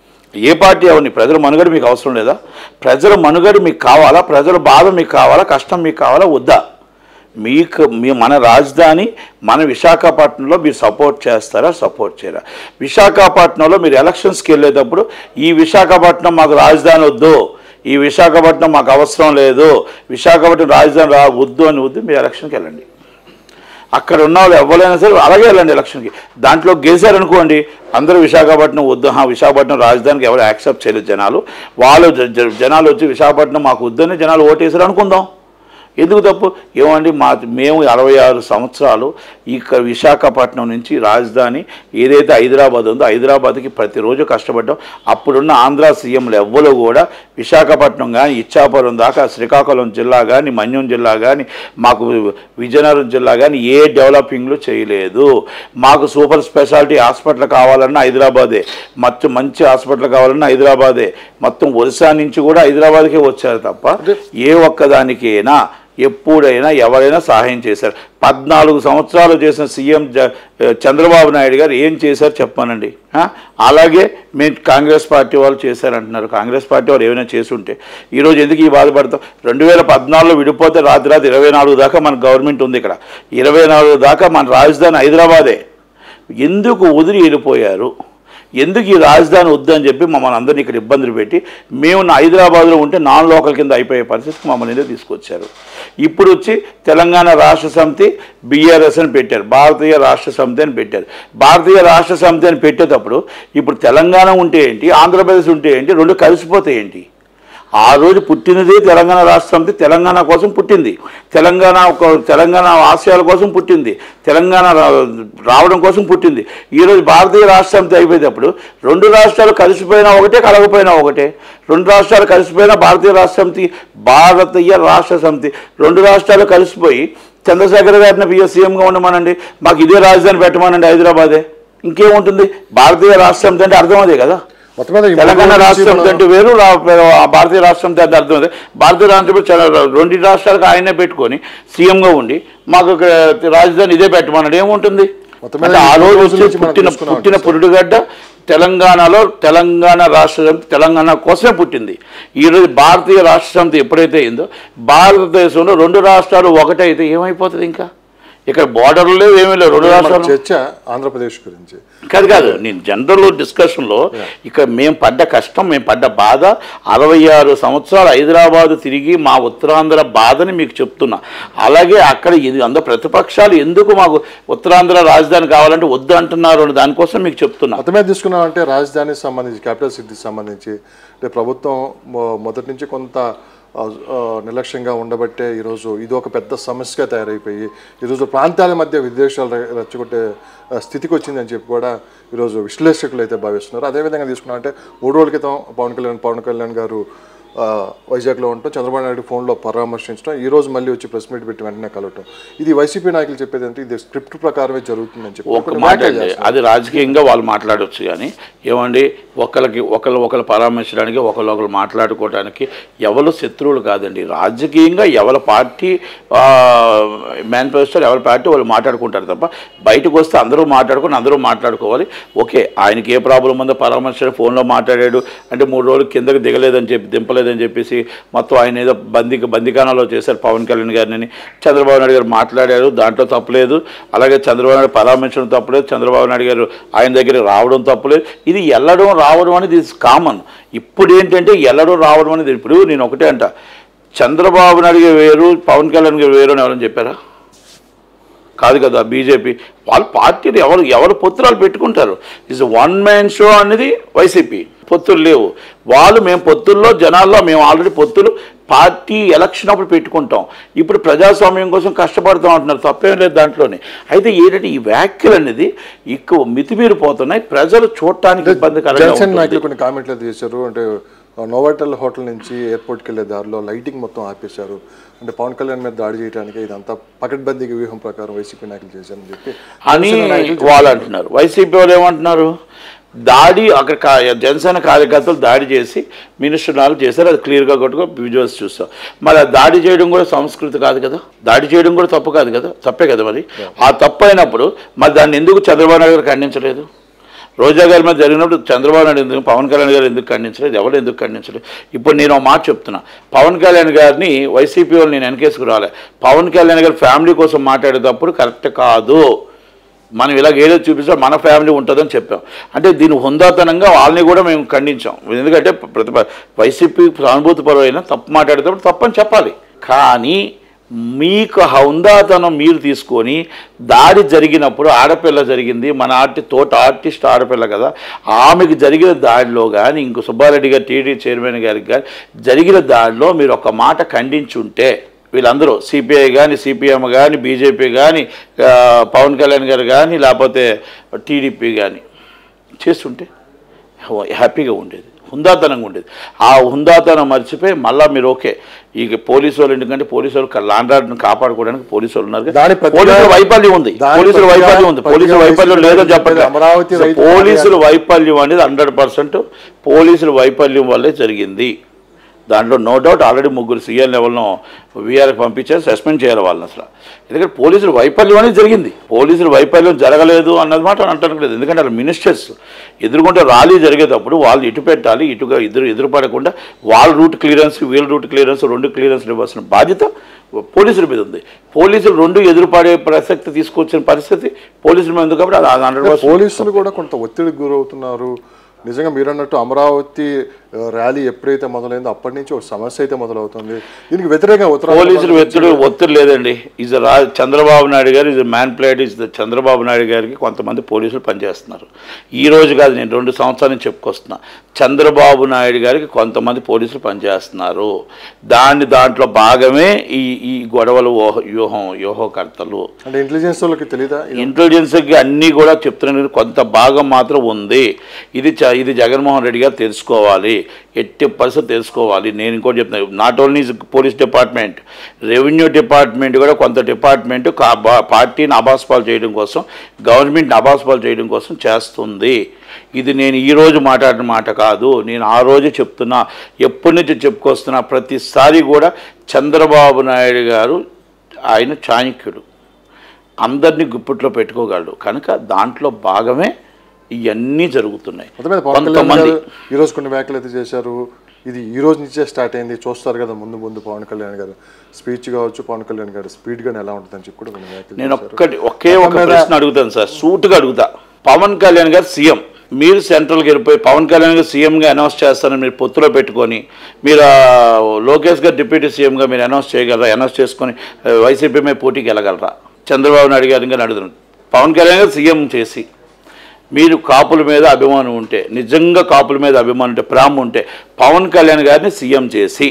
ఏ పార్టీ అవని ప్రజల మనుగడ మీకు అవసరం లేదా ప్రజల మనుగడ మీకు కావాలా ప్రజల బాధ మీకు కావాలా కష్టం మీకు కావాలా వద్దా మీకు మీ మన రాజధాని మన విశాఖపట్నంలో మీరు సపోర్ట్ చేస్తారా సపోర్ట్ చేయరా విశాఖపట్నంలో మీరు ఎలక్షన్స్కి వెళ్ళేటప్పుడు ఈ విశాఖపట్నం మాకు రాజధాని వద్దు ఈ విశాఖపట్నం మాకు అవసరం లేదు విశాఖపట్నం రాజధాని రా వద్దు అని వద్దు మీరు ఎలక్షన్కి వెళ్ళండి అక్కడ ఉన్న వాళ్ళు ఎవరైనా సరే అలాగే వెళ్ళండి ఎలక్షన్కి దాంట్లో గెలిచారనుకోండి అందరూ విశాఖపట్నం వద్దు హా, విశాఖపట్నం రాజధానికి ఎవరు యాక్సెప్ట్ చేయలేదు జనాలు వాళ్ళు జ- జ- జనాలు వచ్చి విశాఖపట్నం మాకు వద్దని జనాలు ఓటేసారు అనుకుందాం ఎందుకు తప్పు ఏమండి మా మేము అరవై ఆరు సంవత్సరాలు ఇక్కడ విశాఖపట్నం నుంచి రాజధాని ఏదైతే హైదరాబాద్ ఉందో హైదరాబాద్కి ప్రతిరోజు కష్టపడ్డాం అప్పుడున్న ఆంధ్ర సీఎంలు ఎవ్వరు కూడా విశాఖపట్నం కానీ ఇచ్చాపురం దాకా శ్రీకాకుళం జిల్లా కానీ మన్యం జిల్లా కానీ మాకు విజయనగరం జిల్లా కానీ ఏ డెవలపింగ్లు చేయలేదు మాకు సూపర్ స్పెషాలిటీ హాస్పిటల్ కావాలన్నా హైదరాబాదే మొత్తం మంచి హాస్పిటల్ కావాలన్నా హైదరాబాదే మొత్తం ఒరిస్సా నుంచి కూడా హైదరాబాద్కే వచ్చారు తప్ప ఏ ఒక్కదానికైనా ఎప్పుడైనా ఎవరైనా సహాయం చేశారు పద్నాలుగు సంవత్సరాలు చేసిన సీఎం జ చంద్రబాబు నాయుడు గారు ఏం చేశారు చెప్పానండి ఆ? అలాగే మేము కాంగ్రెస్ పార్టీ వాళ్ళు చేశారంటున్నారు కాంగ్రెస్ పార్టీ వాళ్ళు ఏమైనా చేసుంటే ఈరోజు ఎందుకు ఈ బాధపడతాం రెండు వేల పద్నాలుగులో విడిపోతే రాత్రి రాత్రి ఇరవై నాలుగు దాకా మన గవర్నమెంట్ ఉంది ఇక్కడ ఇరవై నాలుగు దాకా మన రాజధాని హైదరాబాదే ఎందుకు వదిలి వెళ్ళిపోయారు ఎందుకు ఈ రాజధాని వద్దని చెప్పి మమ్మల్ని అందరినీ ఇక్కడ ఇబ్బందులు పెట్టి మేము నా హైదరాబాద్లో ఉంటే నాన్ లోకల్ కింద అయిపోయే పరిస్థితికి మమ్మల్ని ఎందుకు తీసుకొచ్చారు ఇప్పుడు వచ్చి తెలంగాణ రాష్ట్ర సమితి బీఆర్ఎస్ అని పెట్టారు భారతీయ రాష్ట్ర సమితి అని పెట్టారు భారతీయ రాష్ట్ర సమితి అని పెట్టేటప్పుడు ఇప్పుడు తెలంగాణ ఉంటే ఏంటి ఆంధ్రప్రదేశ్ ఉంటే ఏంటి రెండు కలిసిపోతే ఏంటి ఆ రోజు పుట్టినదే తెలంగాణ రాష్ట్ర సమితి తెలంగాణ కోసం పుట్టింది తెలంగాణ ఒక తెలంగాణ ఆశయాల కోసం పుట్టింది తెలంగాణ రా- రావడం కోసం పుట్టింది ఈరోజు భారతీయ రాష్ట్ర సమితి అయిపోయేటప్పుడు రెండు రాష్ట్రాలు కలిసిపోయినా ఒకటే కలగపోయినా ఒకటే రెండు రాష్ట్రాలు కలిసిపోయినా భారతీయ రాష్ట్ర సమితి భారతీయ రాష్ట్ర సమితి రెండు రాష్ట్రాలు కలిసిపోయి చంద్రశేఖర్ గారిని పిఎస్ సీఎంగా ఉండమనండి మాకు ఇదే రాజధాని పెట్టమనండి హైదరాబాదే ఇంకేముంటుంది భారతీయ రాష్ట్ర సమితి అంటే అర్థం అదే కదా మొత్తం మీద ఈ తెలంగాణ మూడు రాష్ట్రం నుంచి మనం- అంటే వేరు రా- ఆ భారతీయ రాష్ట్రం అంటే అది అర్థం అదే భారతీయ రాష్ట్రం చాలా రెండు రాష్ట్రాలకు ఆయనే పెట్టుకొని సీఎంగా ఉండి మాకు ఇక్కడ రాజధాని ఇదే పెట్టమన్నాడు ఏముంటుంది మొత్తం మీద అంటే ఆ ఈ రోజు రోజుల వచ్చి నుంచి మనం పుట్టిన చూసుకున్నాం పుట్టిన సార్. పురుడుగడ్డ తెలంగాణలో తెలంగాణ రాష్ట్ర సమితి తెలంగాణ కోసమే పుట్టింది ఈరోజు భారతీయ రాష్ట్ర సమితి ఎప్పుడైతే అయిందో భారతదేశంలో రెండు రాష్ట్రాలు ఒకటైతే ఏమైపోతుంది ఇంకా ఇక్కడ బోర్డర్లు లేవు ఏమీ లేవు రెండు మన రాష్ట్రాలు చర్చ ఆంధ్రప్రదేశ్ గురించి కాదు కాదు నేను జనరల్ డిస్కషన్లో ఇక్కడ మేము పడ్డ కష్టం మేము పడ్డ బాధ అరవై ఆరు సంవత్సరాలు హైదరాబాద్ తిరిగి మా ఉత్తరాంధ్ర బాధని మీకు చెప్తున్నా అలాగే అక్కడ ఇది అందరూ ప్రతిపక్షాలు ఎందుకు మాకు ఉత్తరాంధ్ర రాజధాని కావాలంటే వద్దు అంటున్నారు అని దానికోసం మీకు చెప్తున్నా మొత్తం మీద తీసుకున్నామంటే రాజధానికి సంబంధించి క్యాపిటల్ సిటీకి సంబంధించి అంటే ప్రభుత్వం మొ- మొదటి నుంచి కొంత ఆ, ఆ, నిర్లక్ష్యంగా ఉండబట్టే ఈరోజు ఇది ఒక పెద్ద సమస్యగా తయారైపోయి ఈరోజు ప్రాంతాల మధ్య విద్వేషాలు రె- రెచ్చగొట్టే ఆ, స్థితికి వచ్చిందని చెప్పి కూడా ఈరోజు విశ్లేషకులు అయితే భావిస్తున్నారు అదేవిధంగా తీసుకున్నా అంటే మూడు రోజుల క్రితం పవన్ కళ్యాణ్ పవన్ కళ్యాణ్ గారు ఆ, వైజాగ్లో ఉండటం చంద్రబాబు నాయుడు ఫోన్లో పరామర్శించడం ఈ రోజు మళ్ళీ వచ్చి ప్రెస్ మీట్ పెట్టి వెంటనే కలవటం ఇది వైసీపీ నాయకులు చెప్పేది అంటే ఇది స్క్రిప్ట్ ప్రకారమే జరుగుతుందని చెప్పి ఒక కొన్ని మాట వ్యాఖ్యలు అండి చేస్తున్నారు. అది రాజకీయంగా వాళ్ళు మాట్లాడవచ్చు కానీ ఏమండి ఒకరికి ఒకరు ఒకరు పరామర్శించడానికి ఒకరు ఒకరు మాట్లాడుకోవడానికి ఎవరు శత్రువులు కాదండి రాజకీయంగా ఎవరి పార్టీ మేనిఫెస్టో ఎవరి పార్టీ వాళ్ళు మాట్లాడుకుంటారు తప్ప బయటకు వస్తే అందరూ మాట్లాడుకొని అందరూ మాట్లాడుకోవాలి ఓకే ఆయనకి ఏ ప్రాబ్లం ఉందో పరామర్శ ఫోన్లో మాట్లాడాడు అంటే మూడు రోజులు కిందకి దిగలేదని చెప్పి దింపలేదని చెప్పేసి మొత్తం ఆయన ఏదో బందీ బందీకానాలో చేశారు పవన్ కళ్యాణ్ గారిని చంద్రబాబు నాయుడు గారు మాట్లాడారు దాంట్లో తప్పలేదు అలాగే చంద్రబాబు నాయుడు పరామర్శించడం తప్పలేదు చంద్రబాబు నాయుడు గారు ఆయన దగ్గరికి రావడం తప్పలేదు ఇది వెళ్ళడం రావడం అనేది ఇస్ కామన్ ఇప్పుడు ఏంటంటే వెళ్ళడం రావడం అనేది ఇప్పుడు నేను ఒకటే అంట చంద్రబాబు నాయుడు గారు వేరు పవన్ కళ్యాణ్ గారు వేరు అని ఎవరైనా చెప్పారా కాదు కదా బీజేపీ వాళ్ళ పార్టీలు ఎవరు ఎవరు పొత్తులు పెట్టుకుంటారు ఇస్ వన్ మ్యాన్ షో అనేది వైసీపీ పొత్తులు లేవు వాళ్ళు మేము పొత్తుల్లో జనాల్లో మేము ఆల్రెడీ పొత్తులు పార్టీ ఎలక్షన్ అప్పుడు పెట్టుకుంటాం ఇప్పుడు ప్రజాస్వామ్యం కోసం కష్టపడతాం అంటున్నారు తప్పేం లేదు దాంట్లోనే అయితే ఏంటంటే ఈ వ్యాఖ్యలు అనేది ఎక్కువ మితిమీరిపోతున్నాయి ప్రజలు చూడటానికి ఇబ్బందికరంగా జనసేన ఉంటుంది. నాయకులు కొన్ని కామెంట్లు అయితే చేశారు అంటే నోవాటల్ హోటల్ నుంచి ఎయిర్పోర్ట్కి వెళ్ళే దారిలో లైటింగ్ మొత్తం ఆపేశారు అంటే పవన్ కళ్యాణ్ మీద దాడి చేయడానికి ఇదంతా పకడ్బందీ వ్యూహం ప్రకారం వైసీపీ నాయకులు చేశారని చెప్పి అని జనసేన నాయకులు వాళ్ళు అంటున్నారు వైసీపీ వాళ్ళు ఏమంటున్నారు దాడి అక్కడ కా- జనసేన కార్యకర్తలు దాడి చేసి మినిస్టర్ నాలుగు చేశారు అది క్లియర్గా కొట్టుకో విజువల్స్ చూస్తాం మరి ఆ దాడి చేయడం కూడా సంస్కృతి కాదు కదా దాడి చేయడం కూడా తప్పు కాదు కదా తప్పే కదా మరి ఆ తప్పు అయినప్పుడు మరి దాన్ని ఎందుకు చంద్రబాబు నాయుడు గారు ఖండించలేదు రోజా గారి మీద జరిగినప్పుడు చంద్రబాబు నాయుడు ఎందుకు పవన్ కళ్యాణ్ గారు ఎందుకు ఖండించలేదు ఎవరు ఎందుకు ఖండించలేదు ఇప్పుడు నేను ఒక మాట చెప్తున్నా పవన్ కళ్యాణ్ గారిని వైసీపీ వాళ్ళు నేను వెనకేసుకు రాలే పవన్ కళ్యాణ్ గారి ఫ్యామిలీ కోసం మాట్లాడేటప్పుడు కరెక్ట్ కాదు మనం ఇలాగ ఏదో చూపిస్తే మన ఫ్యామిలీ ఉంటుందని చెప్పాం అంటే దీని హుందాతనంగా వాళ్ళని కూడా మేము ఖండించాం ఎందుకంటే ప్రతిభ వైసీపీ సానుభూతిపరమైన తప్పు మాట్లాడేటప్పుడు తప్పని చెప్పాలి కానీ మీకు హుందాతనం మీరు తీసుకొని దాడి జరిగినప్పుడు ఆడపిల్ల జరిగింది మన ఆర్టి తోట ఆర్టిస్ట్ ఆడపిల్ల కదా ఆమెకి జరిగిన దాడిలో కానీ ఇంకో సుబ్బారెడ్డి గారు టీడీ చైర్మన్ గారికి కానీ జరిగిన దాడిలో మీరు ఒక మాట ఖండించుంటే వీళ్ళందరూ సిపిఐ కానీ సిపిఎం కానీ బీజేపీ కానీ ఆ, పవన్ కళ్యాణ్ గారు కానీ లేకపోతే టీడీపీ కానీ చేస్తుంటే హ్యా- హ్యాపీగా ఉండేది హుందాతనంగా ఉండేది ఆ హుందాతనం మర్చిపోయి మళ్ళీ మీరు ఓకే ఇక పోలీసు వాళ్ళు ఎందుకంటే పోలీసు వాళ్ళు లాండ్ ఆర్డర్ని కాపాడుకోవడానికి పోలీసు వాళ్ళు ఉన్నారు దాని ప్రతిగా- పోలీసుల వైఫల్యం ఉంది దాని పోలీసుల ప్రతిగా- వైఫల్యం ఉంది పోలీసుల ప్రతిగా వైఫల్యం లేదని వైసీపీ చెప్పండి అమరావతి రైతు పోలీసుల వైఫల్యం అనేది హండ్రెడ్ పర్సెంట్ పోలీసుల వైఫల్యం వల్లే జరిగింది దాంట్లో నో డౌట్ ఆల్రెడీ ముగ్గురు సీఎం లెవెల్ను వీఆర్కి పంపించారు సస్పెండ్ చేయాలి వాళ్ళని అసలు ఎందుకంటే పోలీసుల వైఫల్యం అనేది జరిగింది పోలీసుల వైఫల్యం జరగలేదు అన్నది మాట అంటాను లేదు ఎందుకంటే వాళ్ళ మినిస్టర్స్ ఎదుర్కొంటే ర్యాలీ జరిగేటప్పుడు వాళ్ళు ఇటు పెట్టాలి ఇటుగా ఎదురు ఎదురు పడకుండా వాళ్ళ రూట్ క్లియరెన్స్ వీళ్ళ రూట్ క్లియరెన్స్ రెండు క్లియరెన్స్ ఇవ్వాల్సిన బాధ్యత పోలీసుల మీద ఉంది పోలీసులు రెండు ఎదురుపడే ప్రసక్తి తీసుకొచ్చిన పరిస్థితి పోలీసుల మీద ఉంది కాబట్టి అది హండ్రెడ్ పోలీసులు కూడా కొంత ఒత్తిడికి గురవుతున్నారు నిజంగా మీరు అన్నట్టు అమరావతి ఆ, ర్యాలీ ఎప్పుడైతే మొదలైందో అప్పటి నుంచి ఒక సమస్య అయితే మొదలవుతుంది దీనికి వ్యతిరేకంగా ఉత్తరాంధ్ర పోలీసులు ఒత్తిడి ఒత్తిడి లేదండి ఇస్ రా చంద్రబాబు నాయుడు గారు is man plate is Chandrababu నాయుడు గారికి కొంతమంది పోలీసులు పనిచేస్తున్నారు ఈ రోజు కాదు నేను రెండు సంవత్సరాల నుంచి చెప్పుకొస్తున్నా చంద్రబాబు నాయుడు గారికి కొంతమంది పోలీసులు పనిచేస్తున్నారు దాన్ని దాంట్లో భాగమే ఈ ఈ గొడవలు ఊహ వ్యూహం వ్యూహకర్తలు అంటే ఇంటెలిజెన్స్ వాళ్ళకి తెలియదా ఇంటెలిజెన్స్కి అన్నీ కూడా చెప్తున్నాను కొంత భాగం మాత్రం ఉంది ఇది చ- ఇది జగన్మోహన్ రెడ్డి గారు తెలుసుకోవాలి ఎట్టి పరిస్థితి తెలుసుకోవాలి నేను ఇంకోటి చెప్తున్నాను not only police department revenue department కూడా కొంత డిపార్ట్మెంట్ కా- బా- పార్టీని అబాస్పాలు చేయడం కోసం గవర్నమెంట్ని అబాస్పాలు చేయడం కోసం చేస్తుంది ఇది నేను ఈ రోజు మాట్లాడిన మాట కాదు నేను ఆ రోజు చెప్తున్నా ఎప్పటి నుంచి చెప్పుకొస్తున్నా ప్రతిసారి కూడా చంద్రబాబు నాయుడు గారు ఆయన చాణక్యుడు అందరినీ గుప్పిట్లో పెట్టుకోగలడు కనుక దాంట్లో భాగమే ఇవన్నీ జరుగుతున్నాయి మొత్తం మీద పవన్ కళ్యాణ్ కొంతమంది గారు ఈ రోజు కొన్ని వ్యాఖ్యలు అయితే చేశారు ఇది ఈ రోజు నుంచే స్టార్ట్ అయింది చూస్తారు కదా ముందు ముందు పవన్ కళ్యాణ్ గారు స్పీచ్ కావచ్చు పవన్ కళ్యాణ్ గారు స్పీడ్ గానే ఎలా ఉంటుందని చెప్పి కూడా కొన్ని వ్యాఖ్యలు నేను చేశారు. ఒక్కటి ఒకే ఒక ప్రశ్న అడుగుతాను సార్ సూటుగా అడుగుతా పవన్ కళ్యాణ్ గారు సీఎం మీరు సెంట్రల్కి వెళ్ళిపోయి పవన్ కళ్యాణ్ గారు సీఎంగా అనౌన్స్ చేస్తారని మీరు పొత్తులో పెట్టుకొని మీరు ఆ, లోకేష్ గారు డిప్యూటీ సీఎంగా మీరు అనౌన్స్ చేయగలరా అనౌన్స్ చేసుకొని ఆ, వైసీపీ మీద పోటీకి వెళ్ళగలరా చంద్రబాబు నాయుడు గారిని కానీ అడుగుతున్నాను పవన్ కళ్యాణ్ గారు సీఎం చేసి మీరు కాపుల మీద అభిమానం ఉంటే నిజంగా కాపుల మీద అభిమానం ఉంటే ప్రేమ ఉంటే పవన్ కళ్యాణ్ గారిని సీఎం చేసి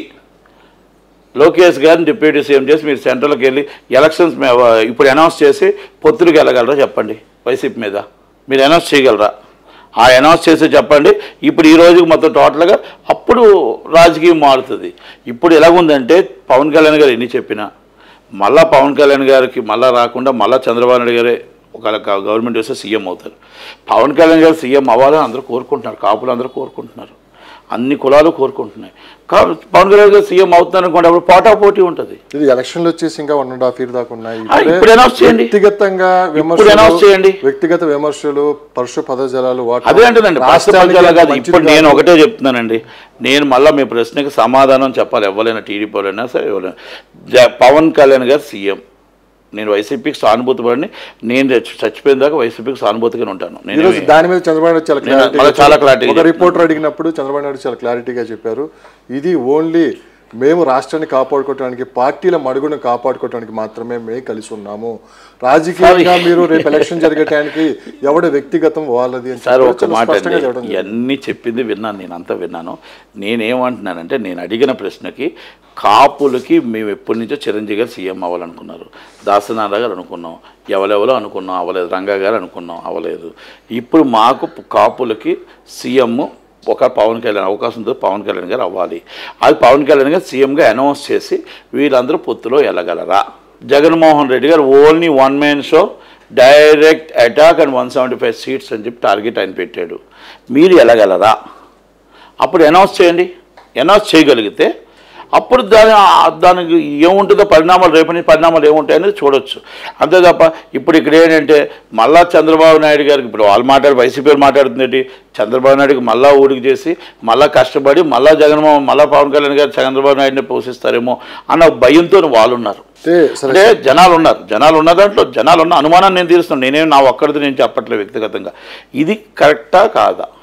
లోకేష్ గారిని డిప్యూటీ సీఎం చేసి మీరు సెంట్రల్కి వెళ్ళి ఎలక్షన్స్ మే- ఇప్పుడు అనౌన్స్ చేసి పొత్తులకు వెళ్ళగలరా చెప్పండి వైసీపీ మీద మీరు అనౌన్స్ చేయగలరా ఆ అనౌన్స్ చేసి చెప్పండి ఇప్పుడు ఈ రోజుకి మొత్తం టోటల్గా అప్పుడు రాజకీయం మారుతుంది ఇప్పుడు ఎలాగుందంటే పవన్ కళ్యాణ్ గారు ఎన్ని చెప్పినా మళ్ళా పవన్ కళ్యాణ్ గారికి మళ్ళా రాకుండా మళ్ళా చంద్రబాబు నాయుడు గారే ఒకవేళ గ- గవర్నమెంట్ వస్తే సీఎం అవుతారు పవన్ కళ్యాణ్ గారు సీఎం అవ్వాలని అందరూ కోరుకుంటున్నారు కాపులు అందరూ కోరుకుంటున్నారు అన్ని కులాలు కోరుకుంటున్నాయి కాబట్టి పవన్ కళ్యాణ్ గారు సీఎం అవుతున్నారు అనుకోండి అప్పుడు పోటా పోటీ ఉంటుంది ఇది ఎలక్షన్లు వచ్చేసి ఇంకా వన్ అండ్ హాఫ్ ఇయర్ దాకా ఉన్నాయి ఆ, ఇప్పుడే ఇప్పుడు announce చేయండి. వ్యక్తిగతంగా ఇప్పుడు announce చేయండి. విమర్శలు వ్యక్తిగత విమర్శలు పరుష పదజాలాలు వాటి అదే అంటేనండి రాష్ట్రానికి రాష్ట్రాలు కాదు మంచిది ఇప్పుడు నేను కాదు. ఒకటే చెప్తున్నానండి నేను మళ్ళీ మీ ప్రశ్నకి సమాధానం చెప్పాలి ఎవరైనా టీడీపీ వాళ్ళైనా సరే ఎవరైనా జ- పవన్ కళ్యాణ్ గారు సీఎం నేను వైసీపీకి సానుభూతి పడిని నేను చచ్చి- చచ్చిపోయిన దాకా వైసీపీకి సానుభూతిగానే ఉంటాను ఈ రోజు నేను దాని మీద చంద్రబాబు నాయుడు చాలా నేను క్లారిటీగా మళ్ళీ చాలా clarity గా ఒక రిపోర్టర్ అడిగినప్పుడు చంద్రబాబు నాయుడు చాలా క్లారిటీగా చెప్పారు ఇది ఓన్లీ మేము రాష్ట్రాన్ని కాపాడుకోవడానికి పార్టీల మడుగును కాపాడుకోవడానికి మాత్రమే మేము కలిసి ఉన్నాము రాజకీయంగా మీరు రేపు ఎలక్షన్ జరిగే టైంకి ఎవడ వ్యక్తిగతం వాళ్ళది అని సార్ చెప్పి ఒక చాలా మాట స్పష్టంగా అండి చెప్పడం జరిగింది. ఇవన్నీ చెప్పింది విన్నాను నేను అంతా విన్నాను నేనేమంటున్నానంటే నేను అడిగిన ప్రశ్నకి కాపులకి మేము ఎప్పటి నుంచో చిరంజీవి గారు సీఎం అవ్వాలనుకున్నారు దాసనారాయణ గారు అనుకున్నాం ఎవరెవరో అనుకున్నాం అవ్వలేదు రంగా గారు అనుకున్నాం అవ్వలేదు ఇప్పుడు మాకు కాపులకి సీఎం ఒక పవన్ కళ్యాణ్ అవకాశం ఉందో పవన్ కళ్యాణ్ గారు అవ్వాలి అది పవన్ కళ్యాణ్ గారు సీఎంగా అనౌన్స్ చేసి వీళ్ళందరూ పొత్తులో వెళ్ళగలరా జగన్మోహన్ రెడ్డి గారు only one man show direct attack and one seventy five seats అని చెప్పి టార్గెట్ ఆయన పెట్టాడు మీరు వెళ్ళగలరా అప్పుడు అనౌన్స్ చేయండి అనౌన్స్ చేయగలిగితే అప్పుడు దాని ఆ- దానికి ఏముంటుందో పరిణామాలు రేపటి పరిణామాలు ఏముంటాయి అనేది చూడొచ్చు అంతే తప్ప ఇప్పుడు ఇక్కడ ఏంటంటే మళ్ళా చంద్రబాబు నాయుడు గారికి ఇప్పుడు వాళ్ళు మాట్లాడి వైసీపీ వాళ్ళు మాట్లాడుతుంది చంద్రబాబు నాయుడుకి మళ్ళా ఊడికి చేసి మళ్ళా కష్టపడి మళ్ళా జగన్మోహన్ మళ్ళా పవన్ కళ్యాణ్ గారు చంద్రబాబు నాయుడిని పోషిస్తారేమో అన్న భయంతో వాళ్ళు ఉన్నారు అంటే సరే అంటే జనాలు ఉన్నారు జనాలు ఉన్న దాంట్లో జనాలు ఉన్న అనుమానాన్ని నేను తీరుస్తున్నాను నేనేం నా ఒక్కడిది నేను చెప్పట్లేదు వ్యక్తిగతంగా ఇది కరెక్టా కాదా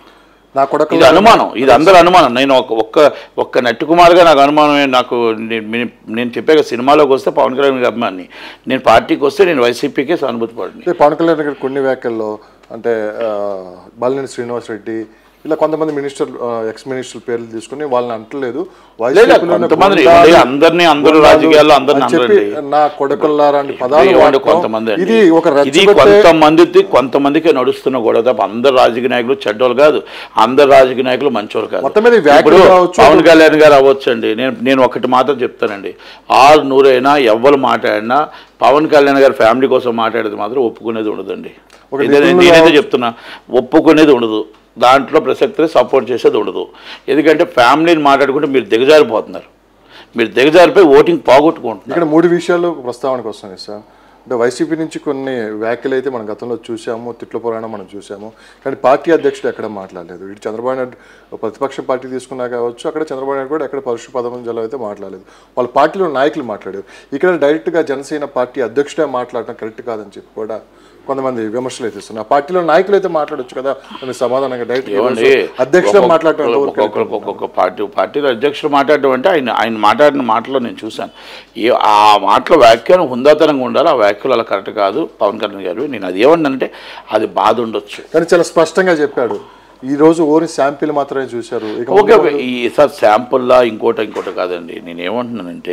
నా కొడుకు ఇది అనుమానం ఇది అందరూ అనుమానం నేను ఒక ఒక్క ఒక్క నట్టి కుమార్గా నాకు అనుమానమే నాకు నే- నే- నేను చెప్పాక సినిమాలోకి వస్తే పవన్ కళ్యాణ్ గారి అభిమాని నేను పార్టీకి వస్తే నేను వైసీపీకే సానుభూతి పడిని అంటే పవన్ కళ్యాణ్ గారి కొన్ని వ్యాఖ్యల్లో అంటే ఆ, బాలినేని శ్రీనివాస్ రెడ్డి ఇలా కొంతమంది మినిస్టర్ ఎక్స్ మినిస్టర్ పేర్లు తీసుకుని వాళ్ళని అంటలేదు లేదా వైసీపీలోనే కొంతమంది గుండాలు, ఉండే అందరినీ అందరూ గుండాలు రాజకీయాల్లో అందరిని అని చెప్పి అనరండి నా కొడుకుల్లారా అని పదాలు ఏమంటే వాడటం, కొంతమంది అండి. ఇది ఒక ఇది రెచ్చగొట్టే కొంతమంది కొంతమందికి నడుస్తున్న గొడవ తప్ప అందరు రాజకీయ నాయకులు చెడ్డోళ్ళు కాదు అందరు రాజకీయ నాయకులు మంచోళ్ళు కాదు మొత్తం మీద ఈ వ్యాఖ్యలు ఇప్పుడు కావచ్చు, పవన్ కళ్యాణ్ గారు అవ్వచ్చండి నేను నేను ఒకటి మాత్రం చెప్తానండి ఆరు నూరైనా ఎవ్వరు మాట్లాడినా పవన్ కళ్యాణ్ గారి ఫ్యామిలీ కోసం మాట్లాడేది మాత్రం ఒప్పుకునేది ఉండదండి ఒక ఇదే నిపుణులుగా- నేనైతే చెప్తున్నా ఒప్పుకునేది ఉండదు దాంట్లో ప్రసక్తి సపోర్ట్ చేసేది ఉండదు ఎందుకంటే ఫ్యామిలీని మాట్లాడుకుంటే మీరు దిగజారిపోతున్నారు మీరు దిగజారిపోయి ఓటింగ్ పోగొట్టుకుంటున్నారు ఇక్కడ మూడు విషయాలు ప్రస్తావనకు వస్తున్నాయి సార్ అంటే వైసీపీ నుంచి కొన్ని వ్యాఖ్యలు అయితే మనం గతంలో చూసాము తిట్ల పురాణం మనం చూసాము కానీ పార్టీ అధ్యక్షుడు ఎక్కడ మాట్లాడలేదు ఇటు చంద్రబాబు నాయుడు ప్రతిపక్ష పార్టీ తీసుకున్నా కావచ్చు అక్కడ చంద్రబాబు నాయుడు కూడా ఎక్కడ పరుషు పదవంజలో అయితే మాట్లాడలేదు వాళ్ళ పార్టీలో నాయకులు మాట్లాడారు ఇక్కడ డైరెక్ట్గా జనసేన పార్టీ అధ్యక్షుడే మాట్లాడటం కరెక్ట్ కాదని చెప్పి కూడా కొంతమంది విమర్శలు అయితే ఇస్తున్నారు ఆ పార్టీలో నాయకులు అయితే మాట్లాడొచ్చు కదా కొన్ని సమాధానంగా డైరెక్ట్ ఏమండి అధ్యక్షుడే మాట్లాడటం ఎంతవరకు correct? ఒక్కొక్కరికి ఒక్కొక్క పార్టీ పార్టీలో అధ్యక్షుడు మాట్లాడడం అంటే ఆయన ఆయన మాట్లాడిన మాటలో నేను చూశాను ఏ ఆ మాటలో వ్యాఖ్యానం హుందాతనంగా ఉండాలి ఆ వ్యాఖ్యలు అలా కరెక్ట్ కాదు పవన్ కళ్యాణ్ గారు నేను అది ఏమన్నానంటే అది బాధ ఉండొచ్చు కానీ చాలా స్పష్టంగా చెప్పాడు ఈ రోజు ఓన్లీ శాంపిల్ మాత్రమే చూశారు ఇక ఓకే ఓకే. ఈ సార్ శాంపుల్లా ఇంకోటి ఇంకోటి కాదండి నేను ఏమంటున్నానంటే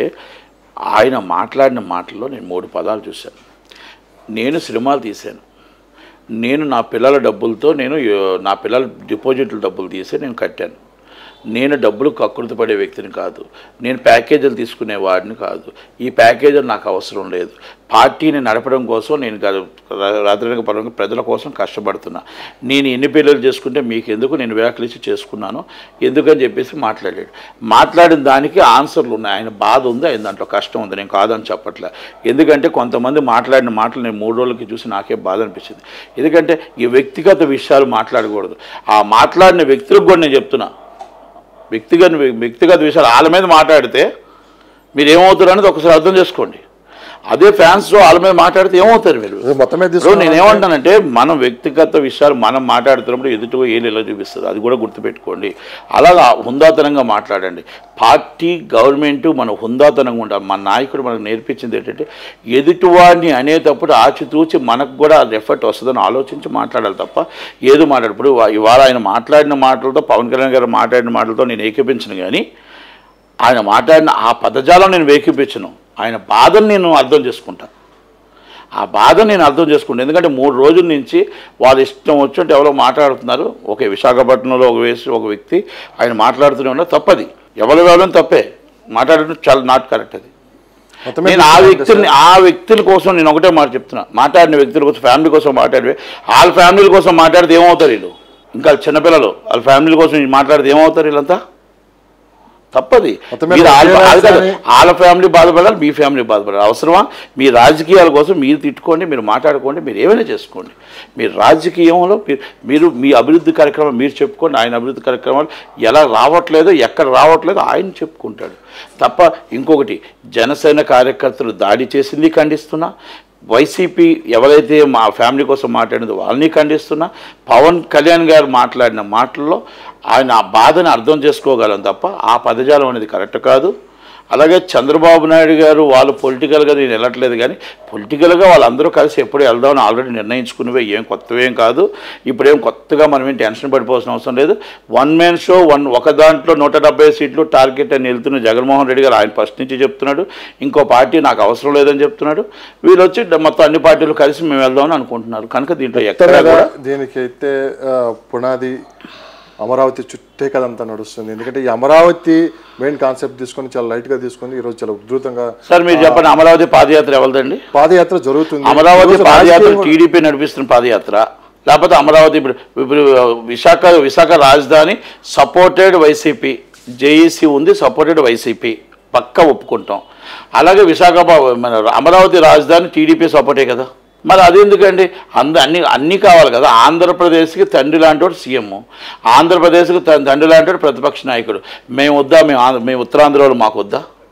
ఆయన మాట్లాడిన మాటల్లో నేను మూడు పదాలు చూశాను నేను సినిమాలు తీశాను నేను నా పిల్లల డబ్బులతో నేను ఆ, నా పిల్లల డిపాజిట్ల డబ్బులు తీసి నేను కట్టాను నేను డబ్బులు కకృతి పడే వ్యక్తిని కాదు నేను ప్యాకేజీలు తీసుకునే వాడిని కాదు ఈ ప్యాకేజీలు నాకు అవసరం లేదు పార్టీని నడపడం కోసం నేను రాత్రి పరంగా ప్రజల కోసం కష్టపడుతున్నా నేను ఎన్ని పిల్లలు చేసుకుంటే మీకు ఎందుకు నేను వ్యాఖ్యలించి చేసుకున్నాను ఎందుకని చెప్పేసి మాట్లాడాడు మాట్లాడిన దానికి ఆన్సర్లు ఉన్నాయి ఆయన బాధ ఉంది ఆయన దాంట్లో కష్టం ఉంది నేను కాదని చెప్పట్లే ఎందుకంటే కొంతమంది మాట్లాడిన మాటలు నేను మూడు రోజులకి చూసి నాకే బాధ అనిపించింది ఎందుకంటే ఈ వ్యక్తిగత విషయాలు మాట్లాడకూడదు ఆ మాట్లాడిన వ్యక్తులకు కూడా నేను చెప్తున్నా వ్యక్తిగత వ్యక్తిగత విషయాలు వాళ్ళ మీద మాట్లాడితే మీరు ఏమవుతారు అనేది ఒకసారి అర్థం చేసుకోండి అదే ఫ్యాన్స్ వాళ్ళ మీద మాట్లాడితే ఏమవుతారు మీరు అదే మొత్తం మీద ఇప్పుడు తీసుకున్నా నేను ఏమంటానంటే మనం వ్యక్తిగత విషయాలు మనం మాట్లాడుతున్నప్పుడు ఎదుటి ఏళ్ళు ఎలా చూపిస్తుంది అది కూడా గుర్తుపెట్టుకోండి అలాగా హుందాతనంగా మాట్లాడండి పార్టీ గవర్నమెంట్ మన హుందాతనంగా ఉండాలి మన నాయకుడు మనకు నేర్పించింది ఏంటంటే ఎదుటివాడిని అనేటప్పుడు ఆచితూచి మనకు కూడా అది ఎఫర్ట్ వస్తుందని ఆలోచించి మాట్లాడాలి తప్ప ఏదో మాట్లాడు ఇప్పుడు ఇవాళ ఆయన మాట్లాడిన మాటలతో పవన్ కళ్యాణ్ గారు మాట్లాడిన మాటలతో నేను ఏకీపించను కానీ ఆయన మాట్లాడిన ఆ పదజాలం నేను వేకిపించను ఆయన బాధను నేను అర్థం చేసుకుంటాను ఆ బాధ నేను అర్థం చేసుకుంటాను ఎందుకంటే మూడు రోజుల నుంచి వాళ్ళ ఇష్టం వచ్చినట్టు ఎవరో మాట్లాడుతున్నారు ఓకే విశాఖపట్నంలో ఒక వేసి ఒక వ్యక్తి ఆయన మాట్లాడుతూనే ఉన్నారు తప్పది ఎవరు ఎవరైనా తప్పే మాట్లాడడం చాలా నాట్ కరెక్ట్ అది మొత్తం మీద నేను ఆ తీసుకున్నా వ్యక్తుల్ని ఆ వ్యక్తుల కోసం నేను ఒకటే మాట చెప్తున్నా మాట్లాడిన వ్యక్తుల కోసం ఫ్యామిలీ కోసం మాట్లాడి వాళ్ళ ఫ్యామిలీల కోసం మాట్లాడితే ఏమవుతారు వీళ్ళు ఇంకా చిన్నపిల్లలు వాళ్ళ ఫ్యామిలీ కోసం మాట్లాడితే ఏమవుతారు వీళ్ళంతా తప్పది మొత్తం మీద మీరు వాళ్ళ- ఒకే వాళ్ళ కాదు, రాజధాని- వాళ్ళ ఫ్యామిలీ బాధపడాలి మీ ఫ్యామిలీ బాధపడాలి అవసరమా మీ రాజకీయాల కోసం మీరు తిట్టుకోండి మీరు మాట్లాడుకోండి మీరు ఏమైనా చేసుకోండి మీరు రాజకీయంలో మీరు మీరు మీ అభివృద్ధి కార్యక్రమం మీరు చెప్పుకోండి ఆయన అభివృద్ధి కార్యక్రమాలు ఎలా రావట్లేదో ఎక్కడ రావట్లేదో ఆయన చెప్పుకుంటాడు తప్ప ఇంకొకటి జనసేన కార్యకర్తలు దాడి చేసింది ఖండిస్తున్నా వైసీపీ ఎవరైతే మా ఫ్యామిలీ కోసం మాట్లాడిందో వాళ్ళని ఖండిస్తున్నా పవన్ కళ్యాణ్ గారు మాట్లాడిన మాటల్లో ఆయన ఆ బాధని అర్థం చేసుకోగలం తప్ప ఆ పదజాలం అనేది కరెక్ట్ కాదు అలాగే చంద్రబాబు నాయుడు గారు వాళ్ళు పొలిటికల్గా నేను వెళ్ళట్లేదు కానీ పొలిటికల్గా వాళ్ళందరూ కలిసి ఎప్పుడు వెళ్దామని ఆల్రెడీ నిర్ణయించుకునేవే ఏం కొత్తవేం కాదు ఇప్పుడేం కొత్తగా మనం ఏం టెన్షన్ పడిపోవాల్సిన అవసరం లేదు వన్ మ్యాన్ షో వన్ ఒక దాంట్లో నూట డెబ్బై సీట్లు టార్గెట్ అని వెళ్తున్న జగన్మోహన్ రెడ్డి గారు ఆయన ఫస్ట్ నుంచి చెప్తున్నాడు ఇంకో పార్టీ నాకు అవసరం లేదని చెప్తున్నాడు వీళ్ళు వచ్చి మొత్తం అన్ని పార్టీలు కలిసి మేము వెళ్దామని అనుకుంటున్నారు కనుక దీంట్లో ఎక్కడ ఉత్తరాన కూడా దీనికైతే ఆ, పునాది అమరావతి చుట్టే కదంతా నడుస్తుంది ఎందుకంటే ఈ అమరావతి మెయిన్ కాన్సెప్ట్ తీసుకొని చాలా లైట్ గా తీసుకొని ఈరోజు చాలా ఉధృతంగా సార్ మీరు చెప్పండి అమరావతి పాదయాత్ర ఎవరిదండి పాదయాత్ర జరుగుతుంది అమరావతి ఈరోజు పాదయాత్ర రాజకీయం- టీడీపీ నడిపిస్తున్న పాదయాత్ర లేకపోతే అమరావతి ఇప్పుడు ఇప్పుడు విశాఖ విశాఖ రాజధాని సపోర్టెడ్ వైసీపీ జేఈసీ ఉంది సపోర్టెడ్ వైసీపీ పక్క ఒప్పుకుంటాం అలాగే విశాఖ మన అమరావతి రాజధాని టీడీపీ సపోర్టే కదా మరి అదెందుకండి అంద అన్ని అన్నీ కావాలి కదా ఆంధ్రప్రదేశ్కి తండ్రి లాంటివాడు సీఎం ఆంధ్రప్రదేశ్కి త- తండ్రి లాంటివాడు ప్రతిపక్ష నాయకుడు మేము వద్దా మేము ఆంధ్ర మేము ఉత్తరాంధ్ర వాళ్ళు మాకు వద్దా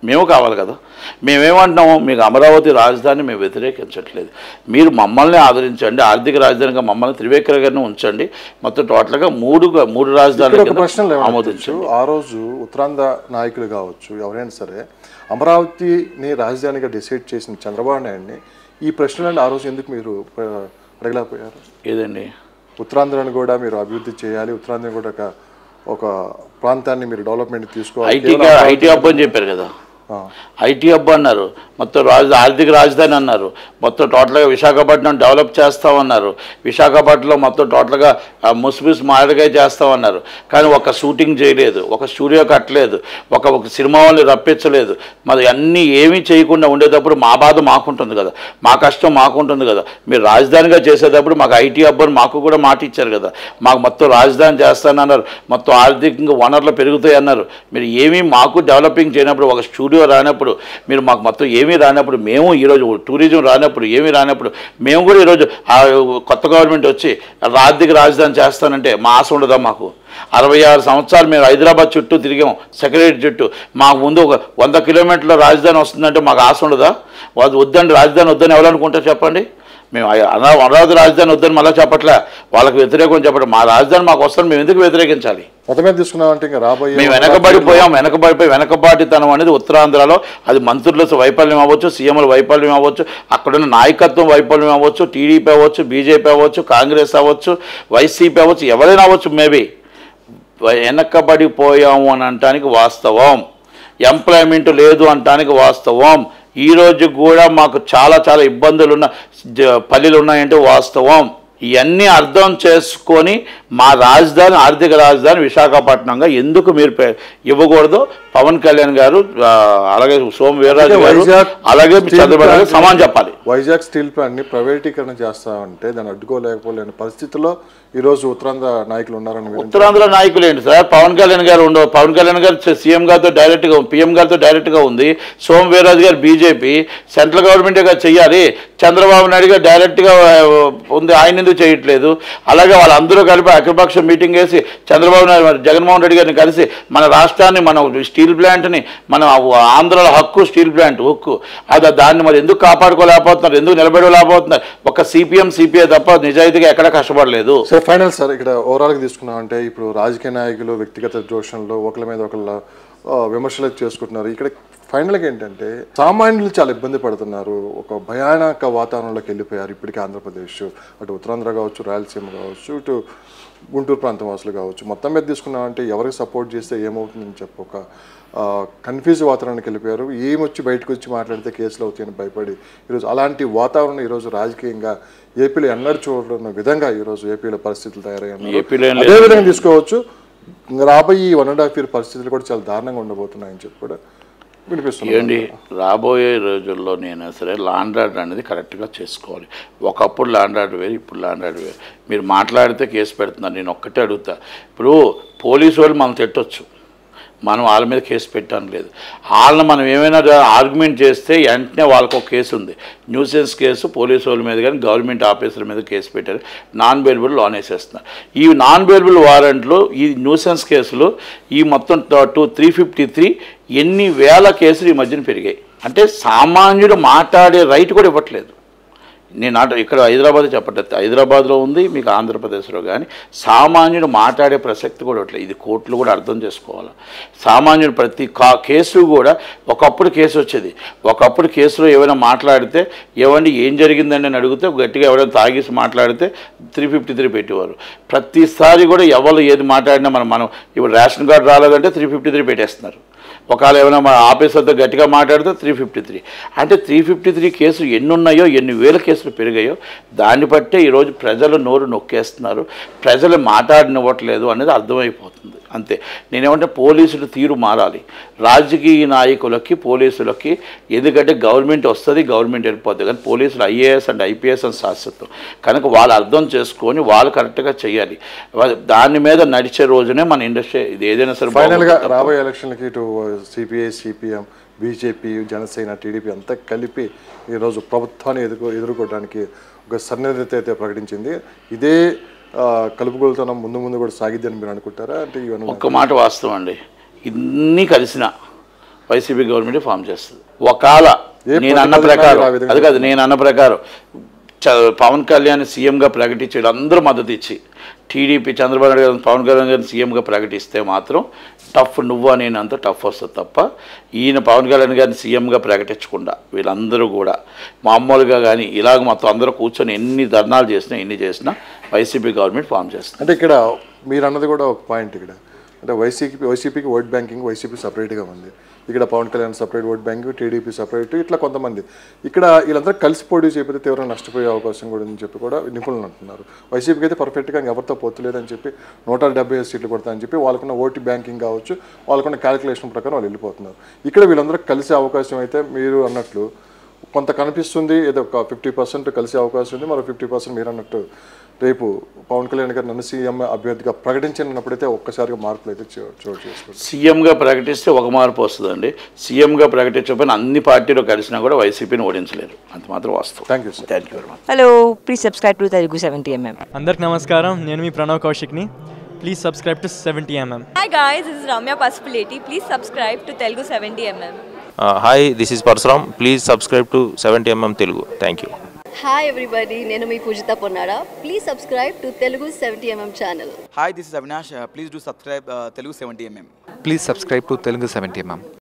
మేము కావాలి కదా మేమేమంటున్నాము మీకు అమరావతి రాజధాని మేము వ్యతిరేకించట్లేదు మీరు మమ్మల్ని ఆదరించండి ఆర్థిక రాజధానిగా మమ్మల్ని త్రివేకరగానే ఉంచండి మొత్తం టోటల్గా మూడు మూడు ఇక్కడ రాజధానులు ఒక కింద ప్రశ్నలు ఆమోదించండి ఏమనుకోవచ్చు ఆ రోజు ఉత్తరాంధ్ర నాయకులు కావచ్చు ఎవరైనా సరే అమరావతిని రాజధానిగా డిసైడ్ చేసిన చంద్రబాబు నాయుడిని ఈ ప్రశ్నలను ఆ రోజు ఎందుకు మీరు ఆ, అడగలేకపోయారు ఏదండి ఉత్తరాంధ్రను కూడా మీరు అభివృద్ధి చేయాలి ఉత్తరాంధ్ర కూడా ఒక ఒక ప్రాంతాన్ని మీరు డెవలప్మెంట్ తీసుకోవాలి ఐటీ ఐటీ హబ్ అని చెప్పారు కదా ఆ. ఐటీ హబ్ అన్నారు మొత్తం రాజ ఆర్థిక రాజధాని అన్నారు మొత్తం టోటల్గా విశాఖపట్నం డెవలప్ చేస్తామన్నారు విశాఖపట్నంలో మొత్తం టోటల్గా ఆ, ముసిముసి మాదిరిగా చేస్తామన్నారు కానీ ఒక షూటింగ్ చేయలేదు ఒక స్టూడియో కట్టలేదు ఒక ఒక సినిమా వాళ్ళని రప్పించలేదు మరి అన్నీ ఏమీ చేయకుండా ఉండేటప్పుడు మా బాధ మాకుంటుంది కదా మా కష్టం మాకుంటుంది కదా మీరు రాజధానిగా చేసేటప్పుడు మాకు ఐటీ హబ్ అని మాకు కూడా మాట ఇచ్చారు కదా మాకు మొత్తం రాజధాని చేస్తానన్నారు మొత్తం ఆర్థికంగా వనరులు పెరుగుతాయి అన్నారు మీరు ఏమీ మాకు డెవలపింగ్ చేయనప్పుడు ఒక స్టూడియో రానప్పుడు మీరు మాకు మొత్తం ఏమీ రానప్పుడు మేము ఈరోజు టూరిజం రానప్పుడు ఏమీ రానప్పుడు మేము కూడా ఈరోజు ఆ కొత్త గవర్నమెంట్ వచ్చి ఆర్థిక రాజధాని చేస్తానంటే మా ఆశ ఉండదా మాకు అరవై ఆరు సంవత్సరాలు మేము హైదరాబాద్ చుట్టూ తిరిగాం సెక్రటరీ చుట్టూ మాకు ముందు ఒక వంద కిలోమీటర్ల రాజధాని వస్తుందంటే మాకు ఆశ ఉండదా వాళ్ళు వద్దండి రాజధాని వద్దని ఎవరు అనుకుంటారు చెప్పండి మేము అయ- అన- అమరావతి రాజధాని వద్దని మళ్ళీ చెప్పట్లే వాళ్ళకి వ్యతిరేకం చెప్పడం మా రాజధాని మాకు వస్తుంది మేము ఎందుకు వ్యతిరేకించాలి మొత్తం మీద తీసుకున్నామంటే ఇంకా రాబోయే మేము వెనకబడిపోయాం వెనకబడిపోయి వెనకబాటితనం అనేది ఉత్తరాంధ్రలో అది మంత్రుల వైఫల్యం అవ్వచ్చు సీఎంల వైఫల్యం అవ్వచ్చు అక్కడున్న నాయకత్వం వైఫల్యం అవ్వచ్చు టీడీపీ అవ్వచ్చు బీజేపీ అవ్వచ్చు కాంగ్రెస్ అవ్వచ్చు వైసీపీ అవ్వచ్చు ఎవరైనా అవ్వచ్చు మేబీ వెనకబడిపోయాము అని అనటానికి వాస్తవం ఎంప్లాయ్మెంట్ లేదు అనటానికి వాస్తవం ఈ రోజు కూడా మాకు చాలా చాలా ఇబ్బందులు ఉన్న జ- పల్లెలు ఉన్నాయంటే వాస్తవం ఇవన్నీ అర్థం చేసుకొని మా రాజధాని ఆర్థిక రాజధాని విశాఖపట్నంగా ఎందుకు మీరు పె- ఇవ్వకూడదు పవన్ కళ్యాణ్ గారు ఆ, అలాగే సోమ వీర్రాజు గారు వైజాగ్ అలాగే స్టీల్ చంద్రబాబు గారు ప్లాంట్ సమానం చెప్పాలి వైజాగ్ స్టీల్ ప్లాంట్ ని ప్రైవేటీకరణ చేస్తామంటే దాన్ని అడ్డుకోలేకపోలేని పరిస్థితిలో ఈ రోజు ఉత్తరాంధ్ర నాయకులు ఉన్నారని విని- ఉత్తరాంధ్ర నాయకులు ఏంటి సార్ పవన్ కళ్యాణ్ గారు ఉండవు పవన్ కళ్యాణ్ గారు సీఎం గారితో డైరెక్ట్గా పీఎం గారితో డైరెక్ట్గా ఉంది సోమ వీర్రాజు గారు బీజేపీ సెంట్రల్ గవర్నమెంట్గా చెయ్యాలి చంద్రబాబు నాయుడు గారు డైరెక్ట్గా ఆ, ఉంది ఆయన ఎందుకు చేయట్లేదు అలాగే వాళ్ళందరూ కలిపి అఖిలపక్ష మీటింగ్ వేసి చంద్రబాబు నాయుడు మరి జగన్మోహన్ రెడ్డి గారిని కలిసి మన రాష్ట్రాన్ని మన స్టీల్ ప్లాంట్ని మన ఆంధ్రాల హక్కు స్టీల్ ప్లాంట్ హక్కు అది దాన్ని మరి ఎందుకు కాపాడుకోలేకపోతున్నారు ఎందుకు నిలబెట్టలేకపోతున్నారు ఒక సిపిఎం సిపిఐ తప్ప నిజాయితీగా ఎక్కడ కష్టపడలేదు సరే ఫైనల్ సార్ ఇక్కడ ఓవరాల్గా తీసుకున్నాం అంటే ఇప్పుడు రాజకీయ నాయకులు వ్యక్తిగత దోషంలో ఒకళ్ళ మీద ఒకళ్ళ ఆ, విమర్శలు చేసుకుంటున్నారు ఇక్కడ ఫైనల్గా ఏంటంటే సామాన్యులు చాలా ఇబ్బంది పడుతున్నారు ఒక భయానక వాతావరణంలోకి వెళ్ళిపోయారు ఇప్పటికే ఆంధ్రప్రదేశ్ అటు ఉత్తరాంధ్ర కావచ్చు రాయలసీమ కావచ్చు ఇటు గుంటూరు ప్రాంతం వాసులు కావచ్చు మొత్తం మీద తీసుకున్నామంటే ఎవరికి సపోర్ట్ చేస్తే ఏమవుతుందని చెప్పి ఒక కన్ఫ్యూజ్ వాతావరణానికి వెళ్ళిపోయారు ఏమొచ్చి బయటకు వచ్చి మాట్లాడితే కేసులు అవుతాయని భయపడి ఈరోజు అలాంటి వాతావరణం ఈరోజు రాజకీయంగా ఏపీలో ఎన్నడూ చూడన్న విధంగా ఈరోజు ఏపీలో పరిస్థితులు తయారయ్యాయి ఏపీలో ఏం అదే విధంగా తీసుకోవచ్చు ఇంకా రాబోయే ఈ వన్ అండ్ హాఫ్ ఇయర్ పరిస్థితులు కూడా చాలా దారుణంగా ఉండబోతున్నాయని చెప్పి కూడా వినిపిస్తుంది ఏంటి రాబోయే రోజుల్లో నేను సరే లాండ్ ఆర్డర్ అనేది కరెక్ట్గా చేసుకోవాలి ఒకప్పుడు లాండ్ ఆర్డర్ వేరు ఇప్పుడు లాండ్ ఆర్డర్ వేరు మీరు మాట్లాడితే కేసు పెడుతున్నారు నేను ఒక్కటే అడుగుతా ఇప్పుడు పోలీసు వాళ్ళు మనం తిట్టొచ్చు మనం వాళ్ళ మీద కేసు పెట్టాను లేదు వాళ్ళని మనం ఏమైనా ఆర్గ్యుమెంట్ చేస్తే వెంటనే వాళ్ళకు ఒక కేసు ఉంది న్యూసెన్స్ కేసు పోలీసు వాళ్ళ మీద కానీ గవర్నమెంట్ ఆఫీసర్ల మీద కేసు పెట్టారు నాన్ బెయిలబుల్ లోన్ వేసేస్తున్నారు ఈ నాన్ బెయిలబుల్ వారెంట్లు ఈ న్యూసెన్స్ కేసులు ఈ మొత్తం టూ త్రీ ఫిఫ్టీ త్రీ ఎన్ని వేల కేసులు ఈ మధ్యన పెరిగాయి అంటే సామాన్యుడు మాట్లాడే రైట్ కూడా ఇవ్వట్లేదు నేను ఆట ఇక్కడ హైదరాబాద్ చెప్పట్లేదు హైదరాబాద్లో ఉంది మీకు ఆంధ్రప్రదేశ్లో కానీ సామాన్యుడు మాట్లాడే ప్రసక్తి కూడా ఇవ్వట్లేదు ఇది కోర్టులు కూడా అర్థం చేసుకోవాలి సామాన్యుడు ప్రతి కా కేసు కూడా ఒకప్పుడు కేసు వచ్చేది ఒకప్పుడు కేసులో ఏమైనా మాట్లాడితే ఏమండి ఏం జరిగిందని అని అడిగితే గట్టిగా ఎవరైనా తాగేసి మాట్లాడితే త్రీ ఫిఫ్టీ త్రీ పెట్టేవారు ప్రతిసారి కూడా ఎవరు ఏది మాట్లాడినా మనం మనం ఇప్పుడు రేషన్ కార్డు రాలేదంటే త్రీ ఫిఫ్టీ త్రీ పెట్టేస్తున్నారు ఒకవేళ ఏమైనా మన ఆఫీసర్తో గట్టిగా మాట్లాడితే త్రీ ఫిఫ్టీ త్రీ అంటే త్రీ ఫిఫ్టీ త్రీ కేసులు ఎన్ని ఉన్నాయో ఎన్ని వేల కేసులు పెరిగాయో దాన్ని బట్టే ఈరోజు ప్రజలు నోరు నొక్కేస్తున్నారు ప్రజలు మాట్లాడనివ్వట్లేదు అనేది అర్థమైపోతుంది అంతే నేనేమంటే పోలీసులు తీరు మారాలి రాజకీయ నాయకులకి పోలీసులకి ఎందుకంటే గవర్నమెంట్ వస్తుంది గవర్నమెంట్ వెళ్ళిపోతుంది కానీ పోలీసులు ఐఏఎస్ అండ్ ఐపీఎస్ అని శాశ్వతం కనుక వాళ్ళు అర్థం చేసుకొని వాళ్ళు కరెక్ట్గా చేయాలి వా- దాని మీద నడిచే రోజునే మన ఇండస్ట్రీ ఇది ఏదైనా సరే ఫైనల్ గా బాగుంటుంది. రాబోయే ఎలక్షన్లకి ఇటు CPI CPM BJP Janasena TDP అంతా కలిపి ఈరోజు ప్రభుత్వాన్ని ఎదుర్కో ఎదుర్కోవడానికి ఒక సన్నిహిత అయితే ప్రకటించింది ఇదే ఆ, కలుపుగోలుతనం ముందు ముందు కూడా సాగిద్దని మీరు అనుకుంటారా అంటే ఇవన్నీ ఒక్క మాట వాస్తవం అండి ఇన్ని కలిసిన వైసీపీ గవర్నమెంట్ ఫామ్ చేస్తుంది ఒకవేళ ఏ నేను అన్న political ప్రకారం party ఆ విధంగా అది కాదు నేను అన్న ప్రకారం చ- పవన్ కళ్యాణ్ సీఎంగా ప్రకటించాడు అందరూ మద్దతు ఇచ్చి టీడీపీ చంద్రబాబు నాయుడు గారు పవన్ కళ్యాణ్ గారిని సీఎంగా ప్రకటిస్తే మాత్రం టఫ్ నువ్వు నేను అంత టఫ్ వస్తుంది తప్ప ఈయన పవన్ కళ్యాణ్ గారిని సీఎంగా ప్రకటించకుండా వీళ్ళందరూ కూడా మామూలుగా కానీ ఇలాగ మొత్తం అందరూ కూర్చొని ఎన్ని ధర్నాలు చేసినా ఎన్ని చేసినా వైసీపీ గవర్నమెంట్ ఫామ్ చేస్తుంది అంటే ఇక్కడ మీరు అన్నది కూడా ఒక పాయింట్ ఇక్కడ అంటే వైసీపీ వైసీపీకి ఓట్ బ్యాంకింగ్ వైసీపీ సపరేట్గా ఉంది ఇక్కడ Pawan Kalyan separate vote bank TDP separate ఇట్లా కొంతమంది ఇక్కడ వీళ్ళందరూ కలిసి పోటీ చేపితే తీవ్రంగా నష్టపోయే అవకాశం కూడా ఉందని చెప్పి కూడా నిపుణులు అంటున్నారు వైసీపీకి అయితే పర్ఫెక్ట్గా ఎవరితో పోతులేదని చెప్పి నూట డెబ్బై ఐదు సీట్లు కొడతాయని చెప్పి వాళ్ళకున్న ఓటు బ్యాంకింగ్ కావచ్చు వాళ్ళకున్న క్యాలిక్యులేషన్ ప్రకారం వాళ్ళు వెళ్ళిపోతున్నారు ఇక్కడ వీళ్ళందరూ కలిసే అవకాశం అయితే మీరు అన్నట్లు కొంత కనిపిస్తుంది ఏదో ఒక ఫిఫ్టీ పర్సెంట్ కలిసే అవకాశం ఉంది మరో ఫిఫ్టీ పర్సెంట్ మీరు అన్నట్టు రేపు పవన్ కళ్యాణ్ గారు నన్ను సీఎం అభ్యర్థిగా ప్రకటించినప్పుడైతే ఒక్కసారిగా మార్పులు అయితే చో- చోటు చేసుకుంటారు సీఎంగా ప్రకటిస్తే ఒక మార్పు వస్తుందండి సీఎంగా ప్రకటించకపోయినా అన్ని పార్టీలు కలిసినా కూడా వైసీపీని ఓడించలేరు అంత మాత్రం వాస్తవం thank you sir thank you very much hello please subscribe to Telugu seventy MM అందరికి నమస్కారం నేను మీ ప్రణవ్ కౌశిక్ని please subscribe to seventy MM Hi guys, this is Ramya Pasupuleti. Please subscribe to Telugu 70mm. Hi this is Parashuram please subscribe to seventy MM Telugu thank you hi everybody నేను మీ Pujitha Ponnada please subscribe to Telugu seventy MM channel Hi, this is Avinash. Uh, please do subscribe uh, Telugu 70mm. Please subscribe to Telugu 70 mm.